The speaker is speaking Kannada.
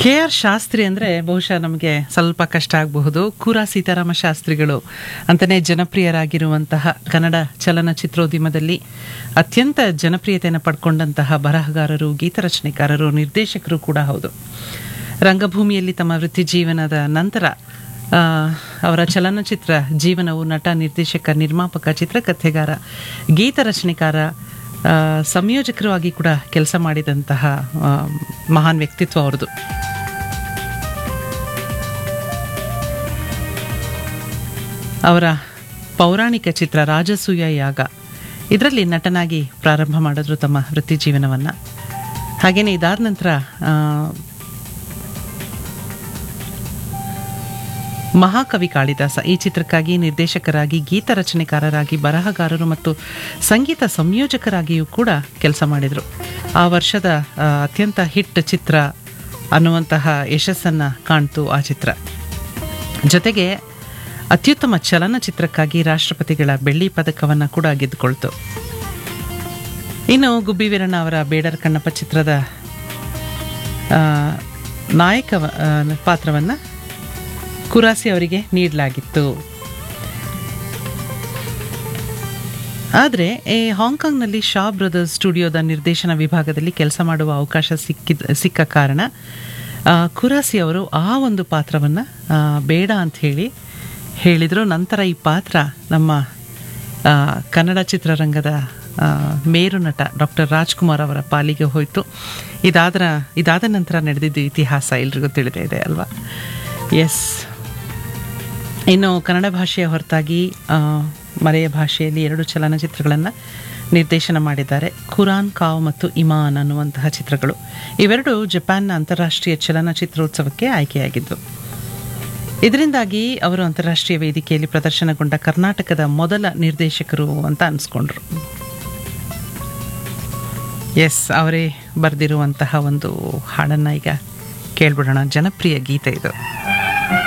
ಕೆ ಆರ್ ಶಾಸ್ತ್ರಿ ಅಂದರೆ ಬಹುಶಃ ನಮಗೆ ಸ್ವಲ್ಪ ಕಷ್ಟ ಆಗಬಹುದು ಕುರ ಸೀತಾರಾಮ ಶಾಸ್ತ್ರಿಗಳು ಅಂತಲೇ ಜನಪ್ರಿಯರಾಗಿರುವಂತಹ ಕನ್ನಡ ಚಲನಚಿತ್ರೋದ್ಯಮದಲ್ಲಿ ಅತ್ಯಂತ ಜನಪ್ರಿಯತೆಯನ್ನು ಪಡ್ಕೊಂಡಂತಹ ಬರಹಗಾರರು ಗೀತರಚನೆಕಾರರು ನಿರ್ದೇಶಕರು ಕೂಡ ಹೌದು ರಂಗಭೂಮಿಯಲ್ಲಿ ತಮ್ಮ ವೃತ್ತಿ ಜೀವನದ ನಂತರ ಆ, ಅವರ ಚಲನಚಿತ್ರ ಜೀವನವು ನಟ ನಿರ್ದೇಶಕ ನಿರ್ಮಾಪಕ ಚಿತ್ರಕಥೆಗಾರ ಗೀತ ರಚನೆಕಾರ ಆ, ಸಂಯೋಜಕರು ಆಗಿ ಕೂಡ ಕೆಲಸ ಮಾಡಿದಂತಹ ಆ, ಮಹಾನ್ ವ್ಯಕ್ತಿತ್ವ ಅವ್ರದ್ದು ಅವರ ಪೌರಾಣಿಕ ಚಿತ್ರ ರಾಜಸೂಯ ಯಾಗ ಇದರಲ್ಲಿ ನಟನಾಗಿ ಪ್ರಾರಂಭ ಮಾಡಿದ್ರು ತಮ್ಮ ವೃತ್ತಿ ಜೀವನವನ್ನು ಹಾಗೆಯೇ ಇದಾದ ನಂತರ ಆ, ಮಹಾಕವಿ ಕಾಳಿದಾಸ ಈ ಚಿತ್ರಕ್ಕಾಗಿ ನಿರ್ದೇಶಕರಾಗಿ ಗೀತ ರಚನೆಕಾರರಾಗಿ ಬರಹಗಾರರು ಮತ್ತು ಸಂಗೀತ ಸಂಯೋಜಕರಾಗಿಯೂ ಕೂಡ ಕೆಲಸ ಮಾಡಿದರು ಆ ವರ್ಷದ ಆ, ಅತ್ಯಂತ ಹಿಟ್ ಚಿತ್ರ ಅನ್ನುವಂತಹ ಯಶಸ್ಸನ್ನು ಕಾಣ್ತು ಆ ಚಿತ್ರ ಜೊತೆಗೆ ಅತ್ಯುತ್ತಮ ಚಲನಚಿತ್ರಕ್ಕಾಗಿ ರಾಷ್ಟ್ರಪತಿಗಳ ಬೆಳ್ಳಿ ಪದಕವನ್ನು ಕೂಡ ಗೆದ್ದುಕೊಳ್ತು ಇನ್ನು ಗುಬ್ಬಿ ವೀರಣ್ಣ ಅವರ ಬೇಡರ್ ಕಣ್ಣಪ್ಪ ಚಿತ್ರದ ಆ, ನಾಯಕ ಪಾತ್ರವನ್ನು ಕುರಾಸಿ ಅವರಿಗೆ ನೀಡಲಾಗಿತ್ತು ಆದರೆ ಈ ಹಾಂಗ್ಕಾಂಗ್ನಲ್ಲಿ ಶಾ ಬ್ರದರ್ಸ್ ಸ್ಟುಡಿಯೋದ ನಿರ್ದೇಶನ ವಿಭಾಗದಲ್ಲಿ ಕೆಲಸ ಮಾಡುವ ಅವಕಾಶ ಸಿಕ್ಕಿದ ಸಿಕ್ಕ ಕಾರಣ ಆ, ಕುರಾಸಿ ಅವರು ಆ ಒಂದು ಪಾತ್ರವನ್ನು ಬೇಡ ಅಂತ ಹೇಳಿ ಹೇಳಿದರು ನಂತರ ಈ ಪಾತ್ರ ನಮ್ಮ ಆ, ಕನ್ನಡ ಚಿತ್ರರಂಗದ ಆ, ಮೇರು ನಟ ಡಾಕ್ಟರ್ ರಾಜ್ಕುಮಾರ್ ಅವರ ಪಾಲಿಗೆ ಹೋಯಿತು ಇದಾದ ಇದಾದ ನಂತರ ನಡೆದಿದ್ದು ಇತಿಹಾಸ ಎಲ್ರಿಗೂ ತಿಳಿದೇ ಇದೆ ಅಲ್ವಾ ಎಸ್ ಇನ್ನು ಕನ್ನಡ ಭಾಷೆಯ ಹೊರತಾಗಿ ಆ, ಮಲೆಯ ಭಾಷೆಯಲ್ಲಿ ಎರಡು ಚಲನಚಿತ್ರಗಳನ್ನು ನಿರ್ದೇಶನ ಮಾಡಿದ್ದಾರೆ ಖುರಾನ್ ಕಾವ್ ಮತ್ತು ಇಮಾನ್ ಅನ್ನುವಂತಹ ಚಿತ್ರಗಳು ಇವೆರಡು ಜಪಾನ್ನ ಅಂತಾರಾಷ್ಟ್ರೀಯ ಚಲನಚಿತ್ರೋತ್ಸವಕ್ಕೆ ಆಯ್ಕೆಯಾಗಿದ್ದು ಇದರಿಂದಾಗಿ ಅವರು ಅಂತಾರಾಷ್ಟ್ರೀಯ ವೇದಿಕೆಯಲ್ಲಿ ಪ್ರದರ್ಶನಗೊಂಡ ಕರ್ನಾಟಕದ ಮೊದಲ ನಿರ್ದೇಶಕರು ಅಂತ ಅನಿಸ್ಕೊಂಡ್ರು ಎಸ್ ಅವರೇ ಬರೆದಿರುವಂತಹ ಒಂದು ಹಾಡನ್ನು ಈಗ ಕೇಳ್ಬಿಡೋಣ ಜನಪ್ರಿಯ ಗೀತೆ ಇದು